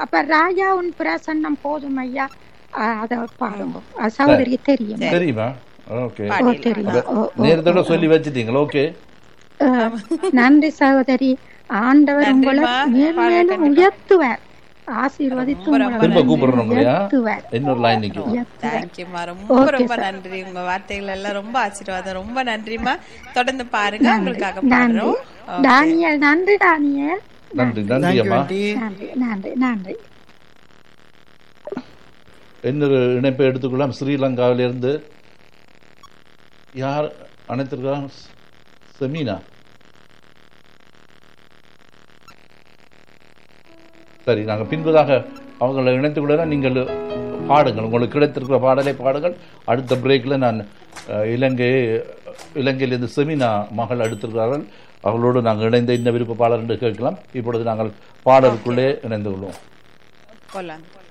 அப்ப ராஜா உன் பிரசன்னம் போதும் ஐயா அஹ், அத பாடுங்க அஹ், சகோதரி தெரியும் தெரியுமா ஓகே ஓ பாடிடலாம். தெரியும் ஓ, ஓ. நேரத்தோட சொல்லி வச்சிட்டீங்களா ஓகே அஹ், நன்றி சகோதரி ஆண்டவர் உங்களை நன்றிம்மா. மேலும் உயர்த்துவார் ஆசீர்வதித்து ரொம்ப உங்களை திரும்ப கூப்பிடுறோம் இல்லையா உயர்த்துவார் இன்னொரு லைன் நிற்கும் உயர்த்துவார் தேங்க்யூமா ரொம்ப ரொம்ப நன்றி உங்க வார்த்தைகள் எல்லாம் ரொம்ப ஆசீர்வாதம் ரொம்ப நன்றிமா தொடர்ந்து பாருங்க உங்களுக்காக நன்றி பாடுறோம் டானியல் நன்றி டானியல் நன்றி நன்றி தேங்க்யூ அம்மா ஆண்டி நன்றி நன்றி நன்றி இன்னொரு இணைப்பை எடுத்துக்கொள்ளலாம் ஸ்ரீலங்காவிலிருந்து யார் அனைத்திருக்கா செமீனா சரி நாங்கள் பின்பதாக அவங்களை இணைத்துக் கொள்ள நீங்கள் பாடுங்கள் உங்களுக்கு கிடைத்திருக்கிற பாடலை பாடுங்கள் அடுத்த பிரேக்கில் நான் அஹ், இலங்கை இலங்கையிலிருந்து செமினா மகள் எடுத்திருக்கிறார்கள் அவர்களோடு நாங்கள் இணைந்த இந்த விருப்ப பாடல் என்று கேட்கலாம் இப்பொழுது நாங்கள் பாடலுக்குள்ளே இணைந்து கொள்வோம் போலாம்